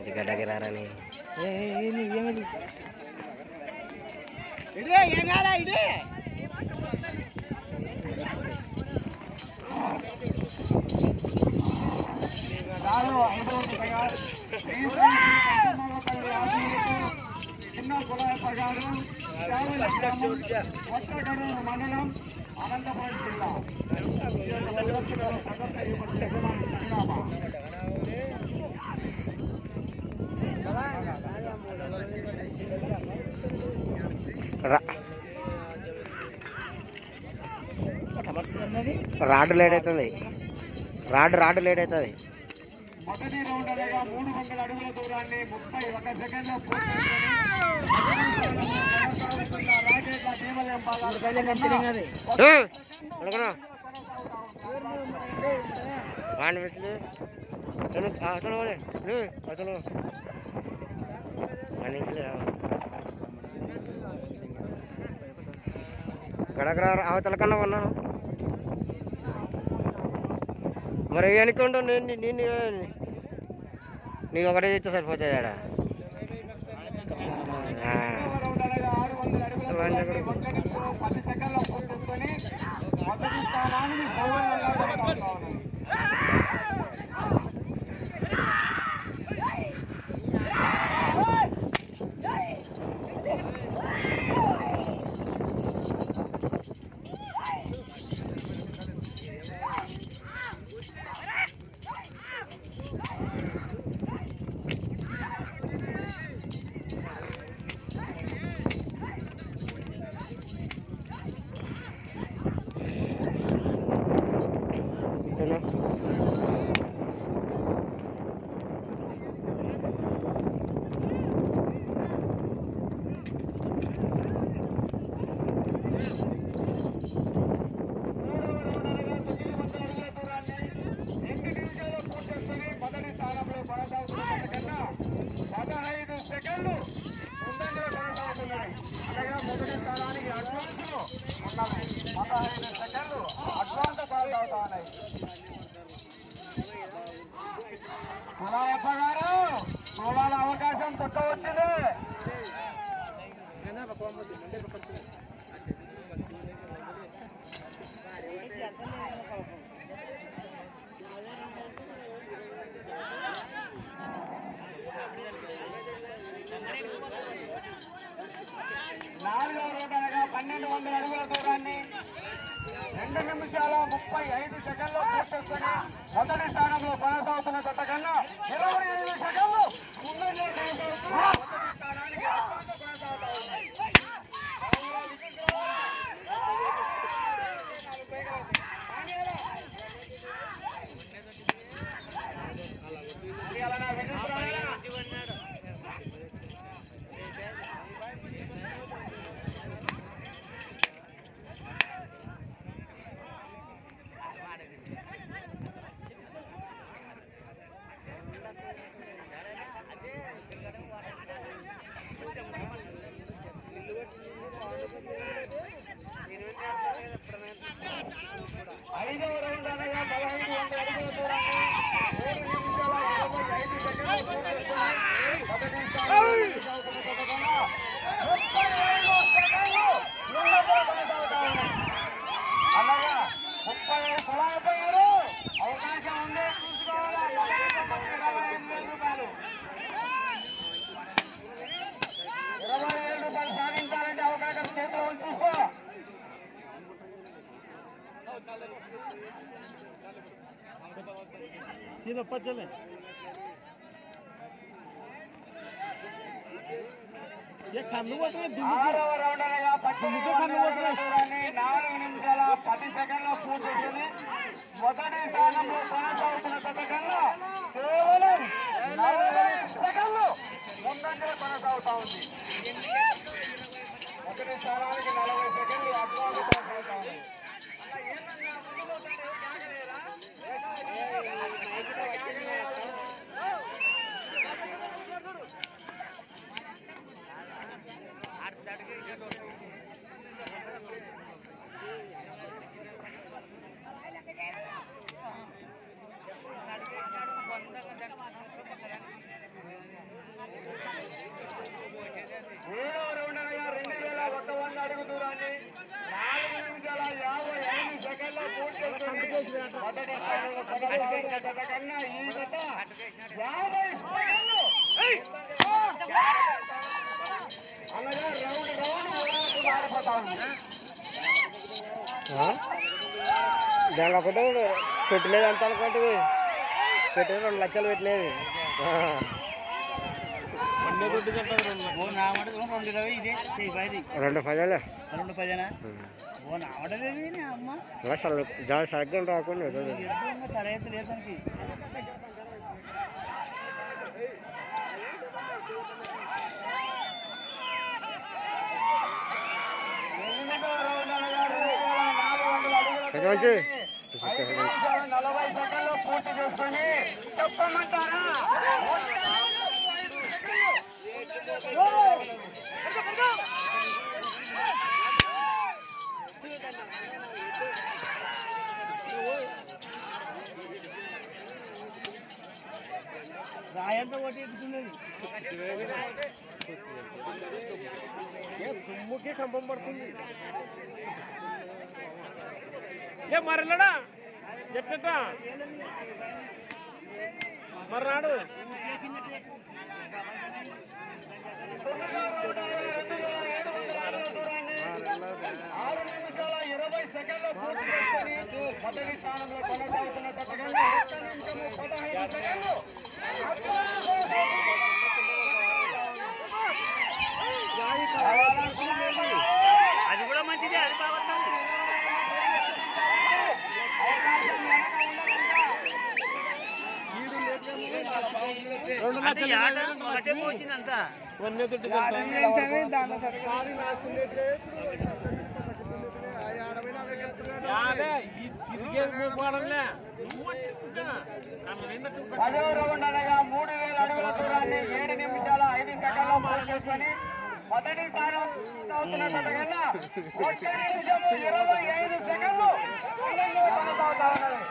మంచి గడ్డకి రారని చిన్న కులాయప్ప గారు చావుల గ్రామం, కొత్తగూడెం మండలం అనంతపురం జిల్లా ఈ యొక్క వయోవృద్ధుల సదస్సు ఏర్పడిన యజమాని సంగ్రామ. రా- రాడ్ లేట్ అవుతుంది రాడ్ రాడ్ లేట్ అవుతుంది మొదటి రౌండ్ అనగా మూడు వందల అడుగుల దూరాన్ని ముప్పై ఒక సెకండ్లో పూర్తి చేసుకొని రాకెట్ల దేవాలయం భాగాలు వాడిని పెట్టు చలో అసలు అసలు గడగర అవతల కన్నా ఉన్నాను మరి అనుకుంటా నేను నేను నీకు ఒకటే తెస్తే సరిపోతుంది ఆడ ఆ. రౌండ్ అనగా ఆరు వందల అడుగుల దూరాన్ని ఒక్క నిమిషం పది సెకండ్లో పూర్తి చేసుకొని మొదటి స్థానానికి గౌరవంగా కొనసాగుతా ఉన్నది. చలో పదహైదు సెకండ్లు ముందంజలో కొనసాగుతున్నది అనగా మొదటి స్థానానికి అడ్వాన్స్ ఉన్నది పదహైదు సెకండ్లు అడ్వాన్స్ కొనసాగుతా ఉన్నాయి కులాయప్ప గారు చూడాల అవకాశం తొక్క వచ్చింది నాలుగవ రోడ్డు అనగా పన్నెండు వందల అడుగుల దూరాన్ని రెండు నిమిషాల ముప్పై ఐదు సెకండ్లు పూర్తొచ్చుకొని మొదటి స్థానంలో కొనసాగుతున్న జత కన్నా ఇరవై ఐదు సెకండ్లు ముందంజలో కొనసాగుతూ మొదటి స్థానానికి అడ్వాన్స్ కొనసాగుతా ఉన్నాయి. ఇవాళ నా వెనుక ఐదవ రౌండ్ అనగా పదహైదు వందల అడుగుల దూరాన్ని మూడు నిమిషాల ఇరవై ఐదు సెకండ్లు పూర్తి చేసుకొని మొదటి స్థానంలో కొనసాగుతున్న జత కన్నా ముప్పై ఐదు సెకండ్లు ముందుకు కొనసాగుతా ఉన్నాయి. అలాగా ముప్పై ఐదు కులాలపై గారు అవకాశం ఉంది చూసుకోవాలా ఇరవై ఎనిమిది రూపాయలు ఇరవై ఏడు రూపాయలు సాధించాలంటే అవకాశం చేతిలో ఉంది చూసుకో सीधा पच चले ये खानू बोल रहे हैं ఆరవ రౌండ్ అనగా పద్దెనిమిది వందల అడుగుల దూరాన్ని నాలుగు నిమిషాల పది సెకండ్ల పూర్తి చేసుకుని మొదటి స్థానంలో కొనసాగుతున్న జత కన్నా కేవలం నలభై సెకండ్లు ముందంజలో కొనసాగుతా ఉంది మొదటి స్థానానికి నలభై సెకండ్లు అడ్వాన్స్ కొనసాగుతా ఉంది మొదటి స్థానంలో కొనసాగుతున్న జత కన్నా ఈ జత యాభై సెకండ్లు అనగా రౌండ్ రౌండ్ ఓవరాల్కు మారిపోతా ఉంది దాని ఒకటి పెట్టలేదు అంత అనుకోండి పెట్టేది రెండు లక్షలు పెట్టలేదు అన్నీ కొట్టి తింటారు రెండు ఓ నా మాట రెండు ఇరవై ఇదే చేయి పది రెండు పదాలే రెండు పదేనా ఓ నా మాట లేదు నీ అమ్మ అసలు దాని సరిగ్గా రాకుండా ఎద్దు ఉన్న సరే అయితే లేదు దానికి ఎనిమిదో రౌండ్ అనగా రెండు వేల నాలుగు వందల అడుగుల పెద్ద మంచి ఐదు నిమిషాల నలభై సెకండ్లు పూర్తి చేసుకుని చెప్పమంటారా రాయంతా ఒకటి ఎక్కుతున్నది తుమ్ముకి కంపం పడుతుంది ఏ మరలడా ఎట్టట మర్నాడు ఆరు నిమిషాల ఇరవై సెకండ్లు పూర్తి చేసుకుని మొదటి స్థానంలో కొనసాగుతున్న సెకండ్లు ఒక్క నిమిషము పదహైదు సెకండ్లు అది కూడా మంచిదే అది బాగుంటుంది రెండు అది ఆట ఒకటే పోసిందంతా వన్నే తొట్టి తింటాం యాదే, ఈ చిరిగేది మూపాడంలే కళ్ళ నిండా చూపు పదో రౌండ్ అనగా మూడు వేల అడుగుల దూరాన్ని ఏడు నిమిషాల ఐదు సెకండ్లు పూర్తి చేసుకుని మొదటి స్థానం అవుతున్న కన్నా ఒక్క నిమిషము ఇరవై ఐదు సెకండ్లు ముందంజలో కొనసాగుతా ఉన్నది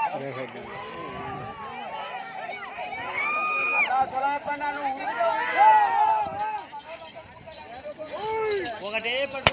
అలా కులాపన్నా నువ్వు ఊరిలో ఉండు. ఒకటే పట్టు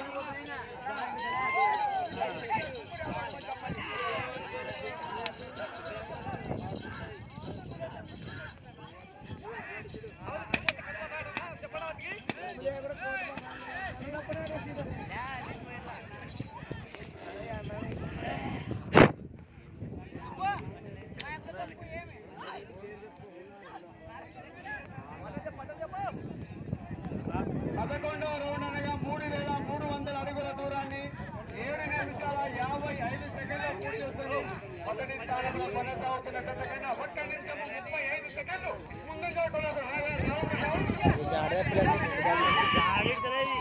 పదకొండవ రౌండ్ అనగా మూడు వేల మూడు వందల అడుగుల దూరాన్ని ఏడు నిమిషాల యాభై ఐదు సెకండ్లు పూర్తి చేస్తుంది మొదటి స్థానంలో కొనసాగుతున్న గత కన్నా ఒక్క నిమిషము ముప్పై ఐదు సెకండ్లు ముందుగా కొనసాగుతున్నారు ఆడిద్దలేదు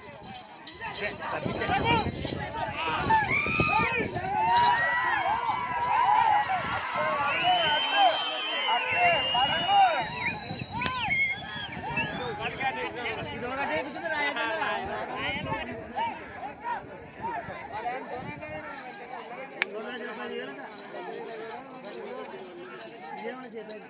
ఇది ఒకటే ఎక్కుతుంది రాయంతా ఏమన్నా చేద్దాం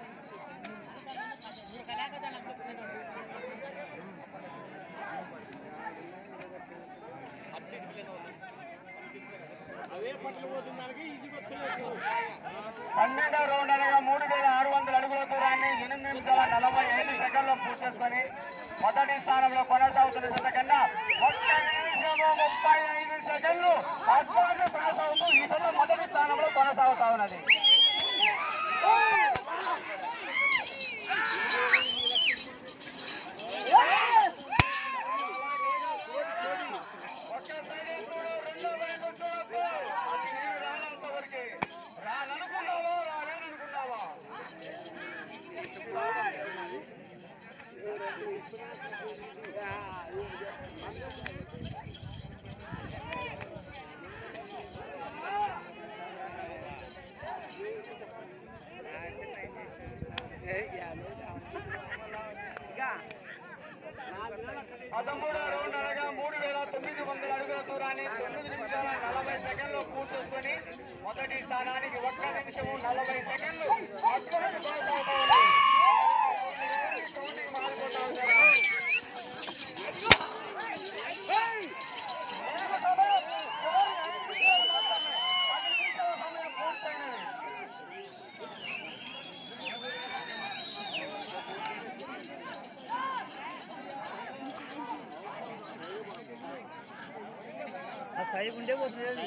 పన్నెండవ రౌండ్ అనగా మూడు వేల ఆరు వందల అడుగుల దూరాన్ని ఎనిమిది నిమిషాల నలభై ఐదు సెకండ్లు పూర్తి చేసుకొని మొదటి స్థానంలో కొనసాగుతున్న జత కన్నా ఒక్క నిమిషము ముప్పై ఐదు సెకండ్లు అద్భుతంగా కొనసాగుతూ ఈ జత మొదటి స్థానంలో కొనసాగుతా ఉన్నది ఒక్క సైడ్ చూడు, రెండో వైపు చూడకు. అది నేను రానంతవరకే. రాననుకున్నావా రాలేననుకున్నావా పదమూడో రౌండ్ అనగా మూడు వేల తొమ్మిది వందల అడుగుల దూరాన్ని తొమ్మిది నిమిషాల నలభై సెకండ్లు పూర్తి చేసుకొని మొదటి స్థానానికి ఒక్క నిమిషము నలభై సెకండ్లు అద్భుతంగా కొనసాగుతా ఉన్నాయి. కౌంటింగ్ మారిపోతా ఉంది కదా. ఏక సమయం, చివరి ఐదు నిమిషాలు మాత్రమే. పది నిమిషాల సమయం పూర్తయినది. సైగు ఉంటే పోతుంది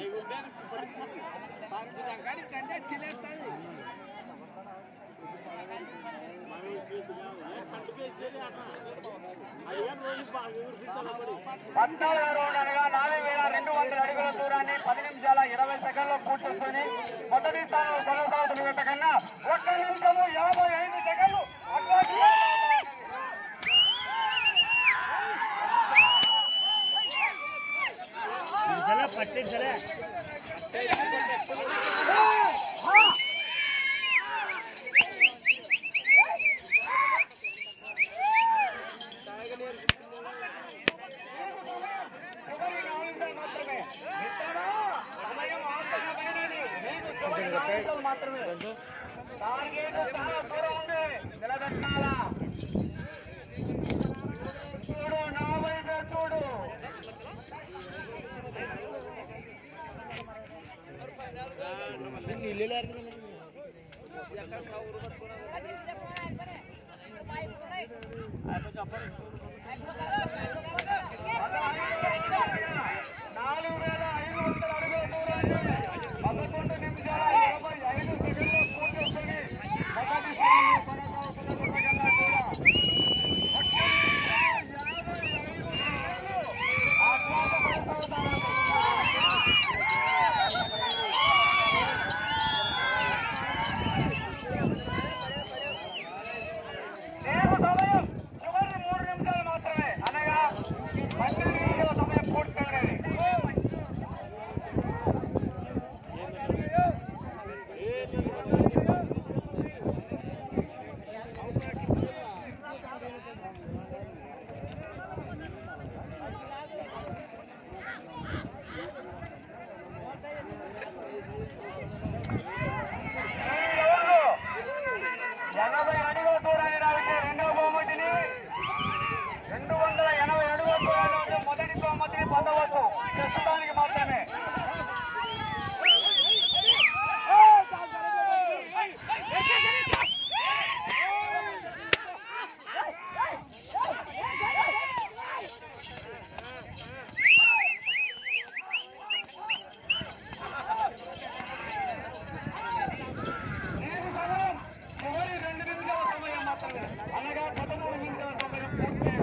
పద్నాలుగు రౌండ్ అనగా నాలుగు వేల రెండు వందల అడుగుల దూరాన్ని పది నిమిషాల ఇరవై సెకండ్లో పూర్తి చేసుకొని మొదటి స్థానంలో కొనసాగుతున్న కన్నా ఒక్క నిమిషము యాభై ఐదు సెకండ్లు అడ్వాన్స్ పట్టించలే చివరి నాలుగు నిమిషాలు మాత్రమే మిత్రమా, సమయం ఆసన్నమైనది. మీకు చివరి నాలుగు నిమిషాలు మాత్రమే టార్గెట్ చాలా దూరం ఉంది నిలబెట్టాలా చూడు నా వైపే చూడు నాలుగు వేల ఐదు వందల అడుగుల దూరాన్ని పదకొండు నిమిషాల ఇరవై ఐదు సెకండ్లు పూర్తి చేసుకుని మొదటి స్థానంలో కొనసాగుతున్న కన్నా కూడా ఆ తర్వాత కొనసాగుతారు నేను సమయం చివరి మూడు నిమిషాలు మాత్రమే అనగా పన్నెండు నిమిషాల సమయం పూర్తయినది ఈ రోజు ఎనభై అడుగుల దూరాన్ని రావితే రెండవ బహుమతిని రెండు వందల ఎనభై అడుగుల దూరాన్ని వచ్చే మొదటి బహుమతిని పొందవచ్చు ప్రస్తుతానికి మాత్రమే దీని సమయం చివరి రెండు నిమిషాల సమయం మాత్రమే అనగా పదమూడు నిమిషాల సమయం పూర్తి